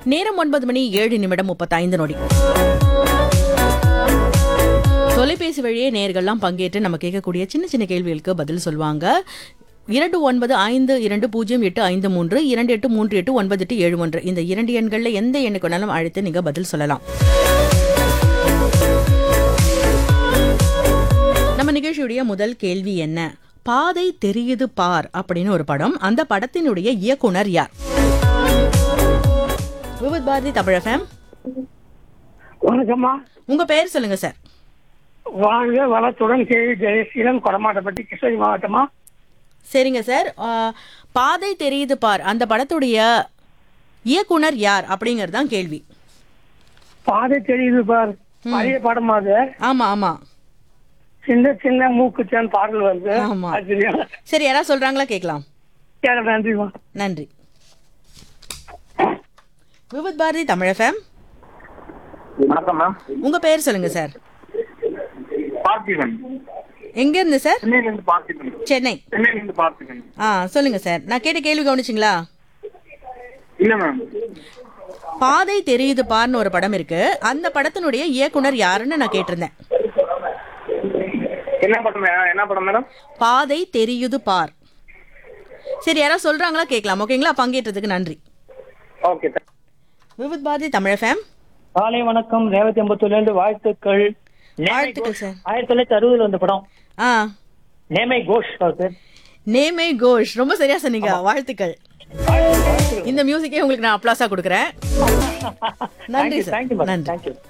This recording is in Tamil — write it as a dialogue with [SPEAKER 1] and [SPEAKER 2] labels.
[SPEAKER 1] நேரம் ஒன்பது மணி ஏழு நிமிடம் முப்பத்தைந்து நொடி தொலைபேசி வழியே நேர்கள்லாம் பங்கேற்று நம்ம கேட்கக்கூடிய சின்ன சின்ன கேள்விகளுக்கு பதில் சொல்லுவாங்க இரண்டு ஒன்பது ஐந்து இரண்டு பூஜ்ஜியம் எட்டு ஐந்து மூன்று இரண்டு எட்டு மூன்று எட்டு ஒன்பது எட்டு ஏழு ஒன்று இந்த இரண்டு எண்களில் எந்த எண்ணுக்கு வேணாலும் அழைத்து நீங்க பதில் சொல்லலாம் நம்ம நிகழ்ச்சியுடைய முதல் கேள்வி என்ன பாதை தெரியுது பார் அப்படின்னு ஒரு படம் அந்த படத்தினுடைய இயக்குனர் யார் விவித் பாரதி தமிழகம்
[SPEAKER 2] வணக்கம்மா
[SPEAKER 1] உங்க பெயர் சொல்லுங்க சார்
[SPEAKER 2] வாழ்க வளத்துடன் கேவி ஜெயசீலன் கொடமாட்டப்பட்டி கிருஷ்ணகிரி மாவட்டமா
[SPEAKER 1] சரிங்க சார் ஆ, பாதை தெரியுது பார் அந்த படத்துடைய இயக்குனர் யார் அப்படிங்கிறது தான் கேள்வி
[SPEAKER 2] பாதை தெரியுது பார் பழைய படமா அது
[SPEAKER 1] ஆமா ஆமா
[SPEAKER 2] சின்ன சின்ன மூக்குச்சான் பாடல் வருது
[SPEAKER 1] ஆமா.
[SPEAKER 2] அது தெரியும்
[SPEAKER 1] சரி யாராவது சொல்றாங்களா கேட்கலாம்
[SPEAKER 2] கேட்க நன்றிமா
[SPEAKER 1] நன்றி விவித் பாரதி தமிழகம்
[SPEAKER 3] வணக்கம் மேம்
[SPEAKER 1] உங்க பெயர் சொல்லுங்க சார்
[SPEAKER 3] பார்த்திபன்
[SPEAKER 1] எங்க இருந்து சார்
[SPEAKER 3] சென்னையில இருந்து பார்த்திபன்
[SPEAKER 1] சென்னை
[SPEAKER 3] சென்னையில இருந்து பார்த்திபன்
[SPEAKER 1] ஆ சொல்லுங்க சார் நான் கேட்ட கேள்வி கவனிச்சிங்களா
[SPEAKER 3] இல்ல மேம்
[SPEAKER 1] பாதை தெரியுது பார்னு ஒரு படம் இருக்கு அந்த படத்தினுடைய இயக்குனர் யாருன்னு நான் கேட்டிருந்தேன்
[SPEAKER 3] என்ன படம் மே- என்ன படம் மேடம்
[SPEAKER 1] பாதை தெரியுது பார் சரி யாராவது சொல்றாங்களா கேட்கலாம் ஓகேங்களா பங்கேற்றதுக்கு நன்றி
[SPEAKER 3] ஓகே
[SPEAKER 1] விவித் பாரதி தமிழகம்
[SPEAKER 2] காலை வணக்கம் ரேவதி அம்பத்தூர்ல இருந்து வாழ்த்துக்கள்
[SPEAKER 1] வாழ்த்துக்கள் சார்
[SPEAKER 2] ஆயிரத்தி தொள்ளாயிரத்தி அறுபதுல வந்த படம்
[SPEAKER 1] ஆ
[SPEAKER 2] நேமை கோஷ் சார்
[SPEAKER 1] நேமே கோஷ் ரொம்ப சரியா சொன்னீங்க வாழ்த்துக்கள் இந்த மியூசிக்கே உங்களுக்கு நான் அப்ளாஸா கொடுக்குறேன் நன்றி சார் நன்றி
[SPEAKER 2] தேங்க்யூ